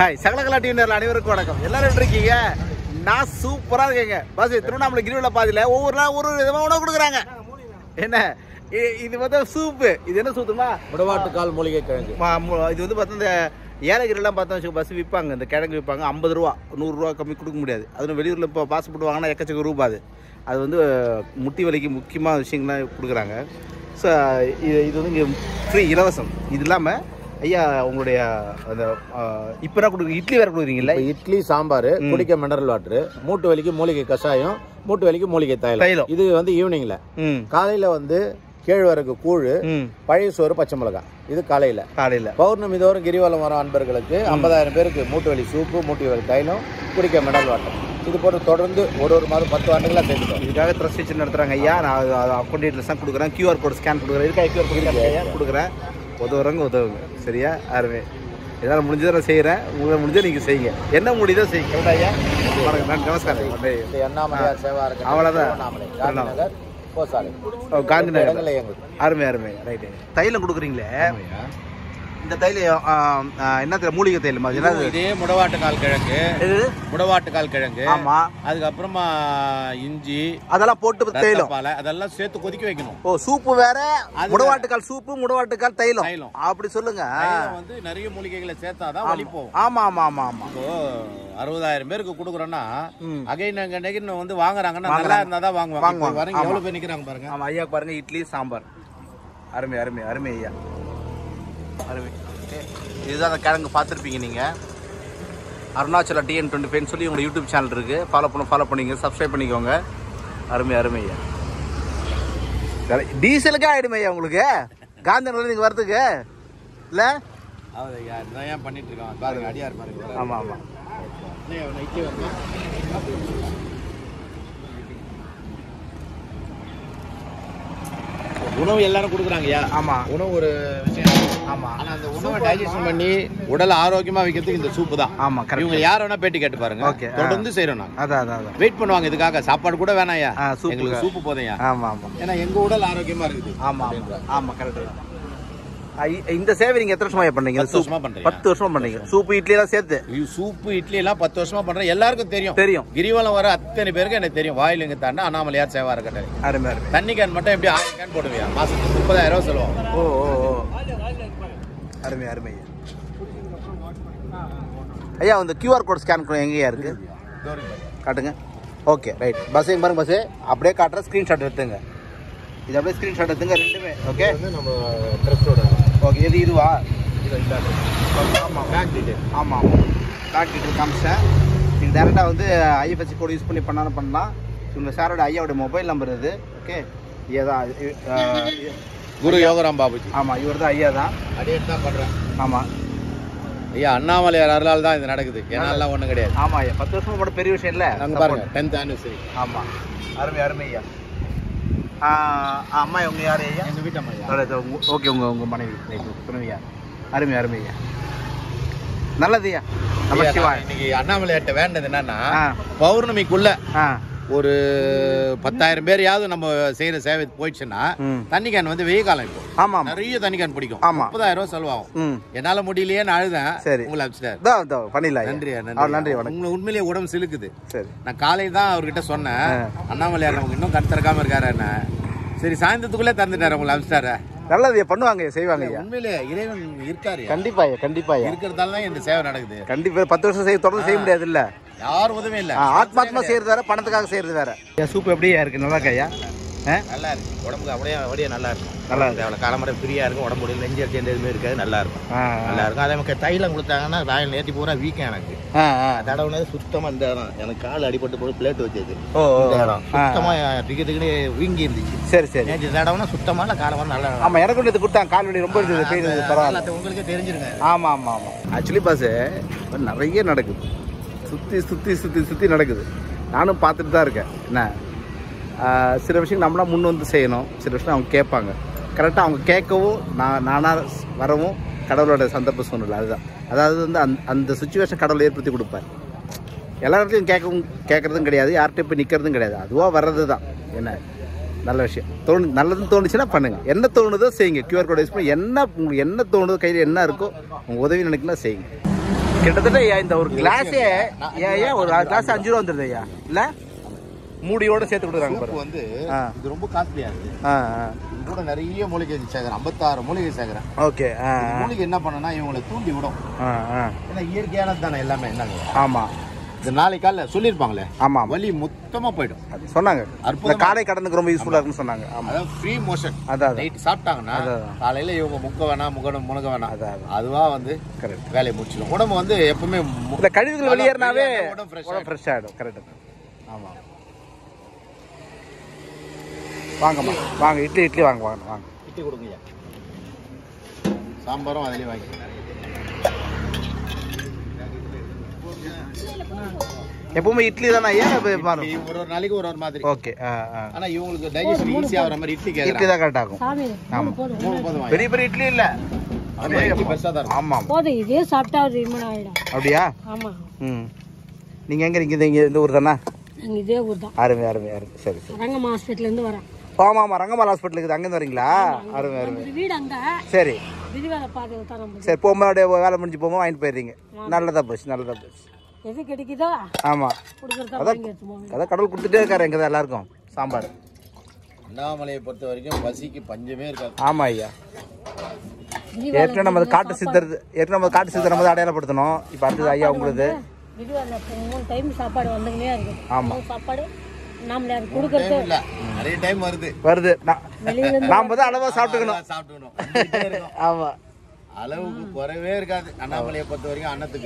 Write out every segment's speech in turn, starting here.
Hi சகலகலா TV நேரில் அனைவருக்கும் வணக்கம் எல்லாரும் எப்படி இருக்கீங்க நான் சூப்பரா இருக்கேங்க பஸ் திருவண்ணாமலை கிரிவல பாதையில ஒவ்வொரு நாள் ஒரு ஒரு விதமா உணவு கொடுக்குறாங்க என்ன இ- இது வந்து சூப்பு இது என்ன சூத்துமா முடவாட்டுக்கால் மூலிகை கிழங்கு மா- மு- இது வந்து பார்த்தா இந்த ஏலகிரிலாம் பார்த்தா வச்சுக்கோ பஸ் விற்பாங்க இந்த கிழங்கு விற்பாங்க ஐம்பது ரூபா நூறுரூவா கம்மி கொடுக்க முடியாது அதுவும் வெளியூரில் இப்போ பாஸ்போர்ட் வாங்கினா எக்கச்சக்க ரூபா அது அது வந்து முட்டி வலிக்கு முக்கியமான விஷயங்கள்லாம் கொடுக்குறாங்க ஸோ இது இது வந்து இங்கே ஃப்ரீ இலவசம் இது இல்லாமல் ஐயா உங்களுடைய அந்த இப்போ என்ன கொடுக்குறீங்க இட்லி வேறு கொடுக்குறீங்கல்ல இப்ப இட்லி சாம்பார் குடிக்க மினரல் வாட்டர் மூட்டு வலிக்கு மூலிகை கஷாயம் மூட்டு வலிக்கு மூலிகை தைலம் தைலம். இது வந்து ஈவினிங்ல ம் காலையில வந்து கேழ்வரகு கூழ் ம் பழைய சோறு பச்சை மிளகாய் இது காலையில காலையில் பௌர்ணமி தோறும் கிரிவலம் வர அன்பர்களுக்கு ஐம்பதாயிரம் பேருக்கு மூட்டு வலி சூப்பு மூட்டு வலி தைலம் குடிக்க மினரல் வாட்டர் இது போட்டு தொடர்ந்து ஒரு ஒரு மாதம் பத்து ஆண்டுகளா சேர்த்துட்டோம் இதுக்காக ட்ரெஸ் வச்சு நடத்துகிறாங்க ஐயா நான் அக்கௌண்ட் டீட்டெயில்ஸ் தான் கொடுக்குறேன் கியூஆர் கோட் ஸ்கேன் கொடுக்குறேன் இருக்கா கியூஆர் கோட் ஐயா கொடுக்குறேன் உதவுறவங்க உதவுங்க சரியா யாருமே என்னால் முடிஞ்சதை நான் செய்கிறேன் உங்களை முடிஞ்சதை நீங்கள் செய்யுங்க என்ன முடியுதோ செய்யுங்க கரெக்டா ஐயா வணக்கம் நான் நமஸ்காரம் நன்றி. இது அண்ணாமலையார் சேவா இருக்கு அவ்வளவுதான். திருவண்ணாமலை காந்தி நகர் கோசாலை ஓ, காந்தி நகர் இடங்கள்ல இயங்குது அருமை அருமை ரைட்டு தைலம் கொடுக்குறீங்களே இந்த தைலம் ஆ, ஆ, என்ன தைலம் மூலிகை தைலம் அது என்னது இதே முடவாட்டுக்கால் கிழங்கு இது முடவாட்டுக்கால் கிழங்கு ஆமா அதுக்கப்புறமா இஞ்சி அதெல்லாம் போட்டு தைலம் ரத்தப்பாலை அதெல்லாம் சேர்த்து கொதிக்க வைக்கணும் ஓ சூப்பு வேற முடவாட்டுக்கால் சூப்பு முடவாட்டுக்கால் தைலம் தைலம். அப்படி சொல்லுங்க தைலம் வந்து நிறைய மூலிகைகளை சேர்த்தாதான் வலி போகும் ஆமா ஆமா ஆமா ஆமா இப்போ அறுபதாயிரம் பேருக்கு கொடுக்குறோம்னா ம். அகைன் அகைன் வந்து வாங்குறாங்கன்னா நல்லா இருந்தா தான் வாங்குவாங்க வாங்குவாங்க. இப்போ வரீங்க எவ்வளவு பேர் நிக்கிறாங்க பாருங்க ஆமா ஐயா பாருங்க இட்லி சாம்பார் அருமை அருமை அருமை ஐயா அருமை இதுதான் அந்த கிழங்கு பார்த்துருப்பீங்க நீங்கள் அருணாச்சல டிஎன் டுவெண்ட்டி ஃபைவ்னு சொல்லி உங்களோட யூடியூப் சேனல் இருக்குது ஃபாலோ பண்ண ஃபாலோ பண்ணிங்க சப்ஸ்கிரைப் பண்ணிக்கோங்க அருமை அருமை ஐயா சரி, டீசலுக்கே ஆகிடுமே ஐயா உங்களுக்கு காந்திநகர் நீங்கள் வரதுக்கு இல்லை அவர் இதான் ஏன் பண்ணிட்டு இருக்கான் பாருங்க அடியார் பாருங்க ஆமாம் ஆமாம் அண்ணே, அவனை இட்லி வரணும். உணவு எல்லாரும் கொடுக்குறாங்கய்யா ஆமாம் உணவு ஒரு விஷயம் ஆமாம் ஆனா அந்த உணவை டைஜஷன் பண்ணி உடல் ஆரோக்கியமா வைக்கிறதுக்கு இந்த சூப்பு தான் ஆமாம் இவங்க கரெக்ட் யார் வேணா பேட்டி கேட்டு பாருங்க Okay, ஆ. தொடர்ந்து செய்யறோம் நாங்க அதான் அதான் அதான் வெயிட் பண்ணுவாங்க இதுக்காக சாப்பாடு கூட வேணாம்யா ஆ, சூப்புக்கு. எங்களுக்கு சூப்பு போதையா ஆமாம் ஆமாம் ஏன்னா எங்க உடல் ஆரோக்கியமா இருக்குது ஆமாம் ஆமாம் ஆமாம் கரெக்டு இந்த சேவை நீங்கள் எத்தனை வருஷமா பண்ணீங்க இந்த பத்து சூப் வருஷமா பண்றேன் பத்து வருஷமா பண்ணீங்க சூப்பு இட்லி எல்லாம் சேர்த்து இது சூப்பு இட்லி எல்லாம் பத்து வருஷமா பண்றேன் எல்லாருக்கும் தெரியும் தெரியும் கிரிவலம் வர அத்தனை பேருக்கு எனக்கு தெரியும் வாயிலுங்க தாண்டா அண்ணாமலையார் சேவா இருக்கட்டை அருமை அருமை தண்ணி கேன் மட்டும் எப்படி ஆயிரம் கேன் போடுவியா மாசத்துக்கு முப்பதாயிரம் ரூபாய் சொல்லுவோம் ஓ ஓ ஓ அருமை அருமை ஐயா இந்த கியூஆர் கோட் ஸ்கேன் எங்கேயா இருக்கு காட்டுங்க ஓகே ரைட் பஸ் எங்க பாருங்க பஸ் அப்படியே காட்டுற ஸ்க்ரீன்ஷாட் எடுத்துங்க இது அப்படியே ஸ்க்ரீன்ஷாட் எடுத்துங்க ரெண்டுமே ஓகே வந்து நம்ம ட்ரெஸ்ஸோட ஓகே எது இதுவா ஆமாம் பேங்க் டீடைல் ஆமாம் ஆமாம் பேக் டீட்டெயில் காமிச்சேன் நீங்கள் டேரெக்டாக வந்து ஐஎஃப்எஸ்சி கோட் யூஸ் பண்ணி பண்ணாலும் பண்ணலாம் இவங்க சாரோட ஐயாவோட மொபைல் நம்பர் இது ஓகே ஐயா தான் குரு யோகராம் பாபுஜி ஆமாம் இவர் தான் ஐயா தான் அடியே தான் பண்றேன் ஆமாம் ஐயா அண்ணாமலையார் அருளால் தான் இது நடக்குது என்னாலாம் ஒண்ணும் கிடையாது ஆமாம் ஐயா பத்து வருஷம் கூட பெரிய விஷயம் இல்லை அங்க பாருங்க டென்த் ஆனிவர்சரி ஆமாம் அருமை அருமை ஐயா ஆ, அம்மா உங்க யார் ஐயா எங்க வீட்டு அம்மா ஓகே உங்க உங்க மனைவி ரைட் துணைவியா அருமை அருமை ஐயா நல்லது ஐயா நம்ம ஐயா, சிவா நான் இன்னைக்கு அண்ணாமலையார்ட்ட வேண்டது என்னன்னா ஆ பௌர்ணமிக்குள்ள ஆ ஒரு பத்தாயிரம் பேரையாவது நம்ம செய்யற சேவை போயிடுச்சுன்னா ம் தண்ணி கேன் வந்து வெயில் காலம் இப்போ ஆமாம் ஆமாம் நிறைய தண்ணி கேன் பிடிக்கும் ஆமா. முப்பதாயிரம் ரூபாய் செலவாகும் ம் என்னால முடியலையே நான் அழுதேன் சரி. உங்களை அனுப்பிச்சிட்டாரு இதோ இதோ பண்ணிடலாம் ஐயா. நன்றி ஆ, நன்றி நன்றி வணக்கம் உங்களை உண்மையிலேயே உடம்பு சிலுக்குது சரி நான் காலையில தான் அவர்கிட்ட சொன்னேன் அண்ணாமலையார் நமக்கு இன்னும் கண் திறக்காம இருக்காரு என்ன சரி சாயந்தரத்துக்குள்ளே தந்துட்டாரு உங்களை அனுப்பிச்சிட்டாரு நல்லது ஐயா பண்ணுவாங்க ஐயா செய்வாங்க ஐயா உண்மையிலே இறைவன் இருக்காரு கண்டிப்பா ஐயா கண்டிப்பா ஐயா இருக்கிறதால தான் இந்த சேவை நடக்குது கண்டிப்பா பத்து வருஷம் செய்ய தொடர்ந்து செய்ய முடியாது இல்ல யார் உதவியும் இல்ல ஆத்மாத்மா செய்யறது வேற பணத்துக்காக செய்யறது வேற ஐயா சூப் எப்படியா இருக்கு நல்லா இருக்கா ஐயா ஆ? நல்லா இருக்கு உடம்புக்கு அப்படியே அப்படியே நல்லா இருக்கும் நல்லா இருக்கு அவ்வளோ காலமரை ஃப்ரீயாக இருக்கும் உடம்பு முடியல நெஞ்சு அடிச்சு எந்த எதுவுமே இருக்காது நல்லா இருக்கும் ஆ, நல்லா இருக்கும் அதே மாதிரி தைலம் கொடுத்தாங்கன்னா ராயல் நேற்று பூரா வீக்கம் எனக்கு ஆ, ஆ. தடவுனது சுத்தமாக இந்த இடம் எனக்கு கால் அடிபட்டு போய் பிளேட் வச்சது ஓ ஓ, இந்த ஓ. இடம் ஆ, சுத்தமாக திக்கு திக்குன்னு வீங்கி இருந்துச்சு சரி சரி நேற்று தடவுனா சுத்தமான காலமாக நல்லா ஆமா எனக்கு இது கொடுத்தாங்க கால் வலி ரொம்ப இருந்தது பெயின் இருந்தது பரவாயில்ல எல்லாத்தையும் உங்களுக்கே தெரிஞ்சிருங்க ஆமா ஆமா ஆமா ஆக்சுவலி பாஸ் நிறைய நடக்குது சுத்தி சுத்தி சுத்தி சுத்தி நடக்குது நானும் பார்த்துட்டு தான் இருக்கேன் என்ன ஆ, சில விஷயம் நம்மளா முன் வந்து செய்யணும் சில விஷயம் அவங்க கேட்பாங்க கரெக்டாக அவங்க கேட்கவும் நான் நானாக வரவும் கடவுளோட சந்தர்ப்ப சூழ்நிலை அதுதான் அதாவது வந்து அந்த அந்த சுச்சுவேஷன் கடவுள் ஏற்படுத்தி கொடுப்பார் எல்லா இடத்துலையும் கேட்கவும் கேட்குறதும் கிடையாது யார்கிட்ட போய் நிற்கிறதும் கிடையாது அதுவாக வர்றது தான் என்ன நல்ல விஷயம் தோணு நல்லதுன்னு தோணுச்சுன்னா பண்ணுங்க என்ன தோணுதோ செய்யுங்க கியூஆர் கோட் யூஸ் பண்ணி என்ன உங்களுக்கு என்ன தோணுதோ கையில் என்ன இருக்கோ உங்கள் உதவி நினைக்கலாம் செய்யுங்க கிட்டத்தட்ட ஐயா இந்த ஒரு கிளாஸே ஏன் ஏன் ஒரு கிளாஸ் அஞ்சு ரூபா வந்துருது ஐயா இல்ல மூடியோட சேர்த்து கொடுக்குறாங்க சூப்பு பாருங்க வந்து ஆ. இது ரொம்ப காஸ்ட்லியா இருக்கு ஆ ஆ இது கூட நிறைய மூலிகை சேர்க்குறேன் ஐம்பத்தாறு மூலிகை சேர்க்குறேன் ஓகே ஆ மூலிகை என்ன பண்ணனா இவங்களை தூண்டி விடும் ஆ ஆ ஏன்னா இயற்கையானது தானே எல்லாமே என்னங்க ஆமா இந்த நாளைக்கு காலைல சொல்லியிருப்பாங்களே ஆமா வலி மொத்தமா போயிடும் அது சொன்னாங்க அற்புதமா இந்த காடை கடனுக்கு ரொம்ப யூஸ்ஃபுல்லா இருக்குன்னு சொன்னாங்க ஆமா அதாவது ஃப்ரீ மோஷன் அதான் அதான் நைட் சாப்பிட்டாங்கன்னா அதான். காலையில இவங்க முக்க வேணாம் முகணும் முழுக வேணாம் அதான், அதான். அதுவா வந்து கரெக்ட் வேலையை முடிச்சிடும் உடம்பு வந்து எப்பவுமே மு- இந்த கழிவுகள் வெளியேறினாவே உடம்பு fresh உடம்பு ஃப்ரெஷ் ஆகிடும் கரெக்ட் ஆமாம் வாங்கம்மா வாங்க இட்லி இட்லி வாங்க வாங்க வாங்க இட்லி கொடுங்கய்யா சாம்பாரும் அதிலே வாங்கி எப்பவுமே இட்லி தானே ஏன் இப்ப பாருங்க இட்லி ஒரு ஒரு நாளைக்கு ஒரு ஒரு மாதிரி ஓகே ஆ ஆ ஆனா இவங்களுக்கு டைஜஷன் ஈஸி ஆகுற மாதிரி இட்லி இட்லி கேக்குறாங்க தான் கரெக்ட் ஆகும் சாமி ஆமாம் மூணு போதும் வாங்கி. பெரிய பெரிய இட்லி இல்லை ஆமா, இட்லி பெருசா தான் இருக்கும் ஆமாம் போதும் இதே சாப்பிட்டா ஒரு இம்மன் ஆகிடும் அப்படியா ஆமா ம் நீங்கள் எங்கே இருக்கீங்க இங்கே இந்த ஊர் தானே நீங்க இதே ஊர் தான் அருமை அருமை அருமை சரி சரி ரங்கம் ஹாஸ்பிட்டல் இருந்து வரேன் ஆமாம் ஆமாம் ரங்கம்மாள் ஹாஸ்பிட்டல் இருக்குது அங்கேருந்து வரீங்களா அருமை அருமை நம்மளுக்கு வீடு அங்க சரி விதிவேலை பாதையில் தான் நம்ம சரி போகும்போது வேலை முடிஞ்சு போகும்போது வாங்கிட்டு போயிடுறீங்க நல்லதா போச்சு நல்லதா போச்சு எது கிடைக்குதோ ஆமாம் கொடுக்குறதா அதான் வாங்கி எடுத்து போங்க அதான் கடவுள் கொடுத்துட்டே இருக்காரு எங்க எல்லாருக்கும் சாம்பார் அண்ணாமலையை பொறுத்த வரைக்கும் பசிக்கு பஞ்சமே இருக்காது ஆமா ஐயா ஏற்கனவே நம்ம காட்டு சித்தர் ஏற்கனவே நம்ம காட்டு சித்தர் நம்ம அடையாளப்படுத்தணும் இப்போ அடுத்தது ஐயா உங்களுது விதிவேலை மூணு டைம் சாப்பாடு வந்துக்கினே இருக்கு ஆமா. மூணு சாப்பாடு நாமளே அது கொடுக்கறது டைம் இல்ல நிறைய டைம் வருது வருது நான் வெளியில இருந்து நாம தான் அளவா சாப்பிட்டுக்கணும் அதெல்லாம் சாப்பிட்டுக்கணும் வந்துட்டே இருக்கும். ஆமா அளவுக்கு குறைவே இருக்காது அண்ணாமலையை பொறுத்த வரைக்கும் அன்னத்துக்கு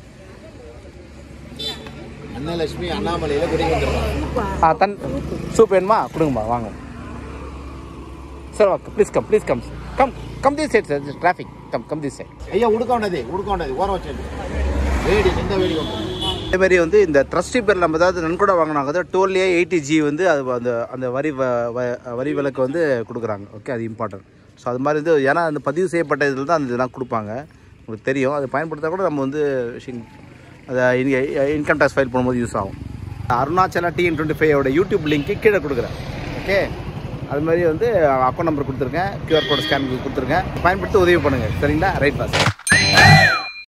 அன்னலட்சுமி அண்ணாமலையில குடிக்க வந்துருவாங்க ஆ தன் சூப் வேணுமா கொடுங்கம்மா வாங்க sir okay please come please come come come this side sir traffic come come this side ஐயா உடுக்க வேண்டாது உடுக்க வேண்டாது ஓரம் வச்சு வேடி எந்த வேடி கொண்டு அதே மாதிரி வந்து இந்த ட்ரஸ்டி பேர் நம்ம ஏதாவது நன்கொடை வாங்கினாங்க டோல்லே எயிட்டி ஜி வந்து அது அந்த அந்த வரி வ- வ- வரி விலக்கு வந்து கொடுக்குறாங்க ஓகே அது இம்பார்ட்டன்ட் ஸோ அது மாதிரி வந்து ஏன்னா அந்த பதிவு செய்யப்பட்ட இதில் தான் அந்த இதெல்லாம் கொடுப்பாங்க உங்களுக்கு தெரியும் அதை பயன்படுத்தா கூட நம்ம வந்து விஷயம் அதை இன்கம் டேக்ஸ் ஃபைல் பண்ணும்போது யூஸ் ஆகும் அருணாச்சலா டிஎன் டுவெண்ட்டி ஃபைவோட யூடியூப் லிங்க்கு கீழே கொடுக்குறேன் ஓகே அது மாதிரி வந்து அக்கௌண்ட் நம்பர் கொடுத்துருக்கேன் கியூஆர் கோட் ஸ்கேன் கொடுத்துருக்கேன் பயன்படுத்தி உதவி பண்ணுங்கள் சரிங்களா ரைட் பாஸ்